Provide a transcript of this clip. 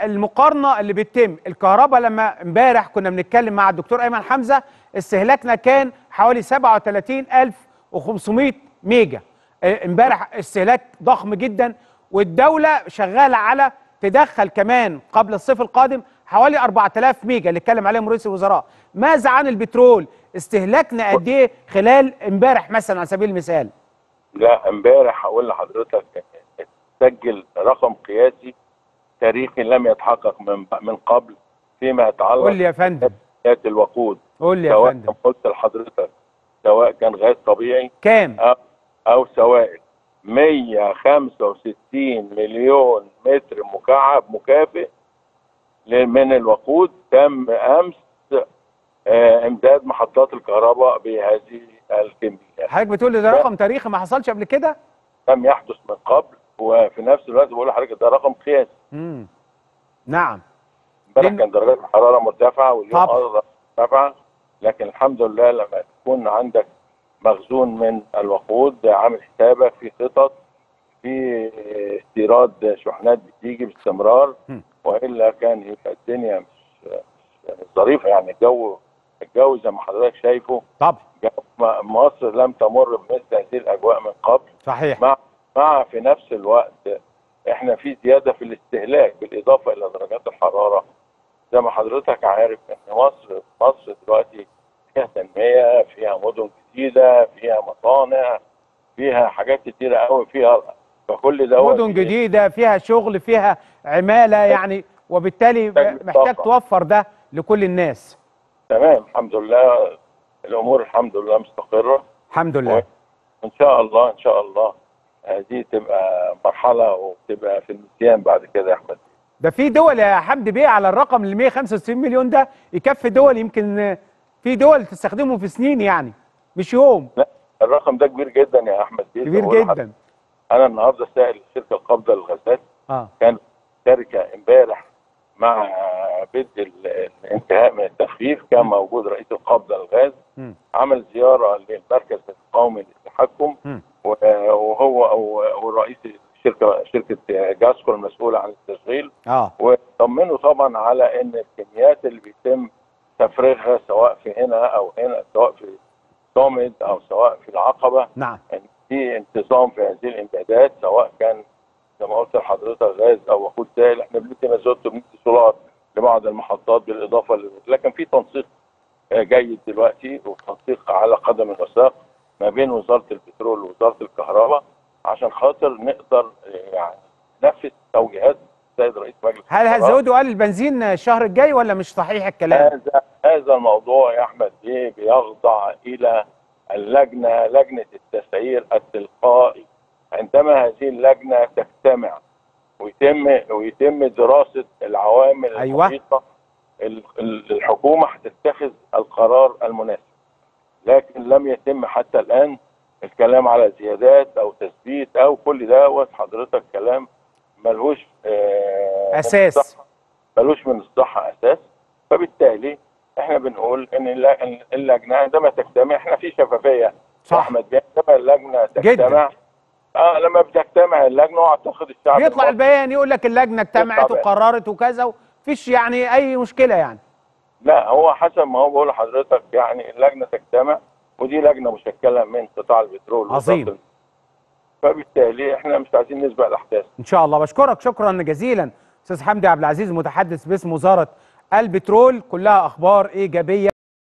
المقارنه اللي بتتم الكهرباء لما امبارح كنا بنتكلم مع الدكتور ايمن حمزه استهلاكنا كان حوالي 37500 ميجا آه، امبارح استهلاك ضخم جدا والدوله شغاله على تدخل كمان قبل الصيف القادم حوالي 4000 ميجا اللي اتكلم عليهم رئيس الوزراء ماذا عن البترول استهلاكنا قد ايه خلال امبارح مثلا على سبيل المثال لا امبارح هقول لحضرتك سجل رقم قياسي تاريخي لم يتحقق من من قبل فيما يتعلق قول لي يا فندم بحياة الوقود قول لي يا سواء فندم كان قلت لحضرتك سواء كان غاز طبيعي كام أو, أو سوائل 165 مليون متر مكعب مكافئ ل- من الوقود تم أمس آه، إمداد محطات الكهرباء بهذه الكمية حضرتك بتقول لي ده رقم تاريخي ما حصلش قبل كده لم يحدث من قبل وفي نفس الوقت بقول لحضرتك ده رقم قياسي امم نعم امبارح لأن- كان درجات الحراره مرتفعه واليوم طبعا. ايضا مرتفعه لكن الحمد لله لما تكون عندك مخزون من الوقود عامل حسابك في خطط في استيراد شحنات بتيجي باستمرار م. والا كان يبقى الدنيا مش مش ظريفه يعني الجو الجو زي ما حضرتك شايفه طبعا جو م- مصر لم تمر بمثل هذه الاجواء من قبل صحيح مع مع في نفس الوقت احنا في زياده في الاستهلاك بالاضافه الى درجات الحراره زي ما حضرتك عارف ان مصر مصر دلوقتي فيها تنميه فيها مدن جديده فيها مصانع فيها حاجات كتيره قوي فيها فكل ده مدن جديده فيها شغل فيها عماله يعني وبالتالي محتاج محتاج طاقة. توفر ده لكل الناس تمام الحمد لله الامور الحمد لله مستقره الحمد لله وان شاء الله ان شاء الله هذه تبقى مرحله وتبقى في النسيان بعد كده يا احمد ده في دول يا حمدي بيه على الرقم ال 165 مليون ده يكفي دول يمكن في دول تستخدمه في سنين يعني مش يوم لا الرقم ده كبير جدا يا احمد بيه. كبير بقول لحضرتك. جدا انا النهارده سائل شركه القبضه للغازات اه كان شركه امبارح مع بدء ال- الانتهاء من التخفيف كان موجود رئيس القبضه للغاز مم. عمل زياره للمركز القومي للتحكم مم. و- وهو أو- ورئيس الشركه شركه جاسكو المسؤوله عن التشغيل اه وطمنوا طبعا على ان الكميات اللي بيتم تفريغها سواء في هنا او هنا سواء في صامد او سواء في العقبه نعم ان في انتظام في هذه الامدادات سواء كان زي ما قلت لحضرتك غاز او وقود سائل احنا بندي مازوت وبندي سولار لبعض المحطات بالاضافه ل... لكن في تنسيق آه، جيد دلوقتي وتنسيق على قدم وساق ما بين وزاره البترول ووزاره الكهرباء عشان خاطر نقدر آه، يعني ننفذ توجيهات السيد رئيس مجلس هل الوزراء. هتزودوا قال البنزين الشهر الجاي ولا مش صحيح الكلام هذا هذا الموضوع يا احمد بيه بيخضع الى اللجنه لجنه التسعير التلقائي عندما هذه اللجنه تجتمع ويتم ويتم دراسه العوامل أيوة. المحيطه ال- ال- الحكومه هتتخذ القرار المناسب لكن لم يتم حتى الان الكلام على زيادات او تثبيت او كل دوت حضرتك كلام ملهوش آه، من أساس. الصحة- ملوش من الصحه اساس فبالتالي احنا بنقول ان الل- اللجنه عندما تجتمع احنا في شفافيه صح. يا احمد بيه، عندما اللجنه جدا. تجتمع اه لما بتجتمع اللجنه واعتقد الشعب بيطلع المصري البيان يقول لك اللجنه اجتمعت بيان. وقررت وكذا ومفيش يعني اي مشكله يعني لا هو حسب ما هو بقول لحضرتك يعني اللجنه تجتمع ودي لجنه مشكله من قطاع البترول عظيم. ووزارة ال- فبالتالي احنا مش عايزين نسبق الاحداث ان شاء الله بشكرك شكرا جزيلا استاذ حمدي عبد العزيز متحدث باسم وزاره البترول كلها اخبار ايجابيه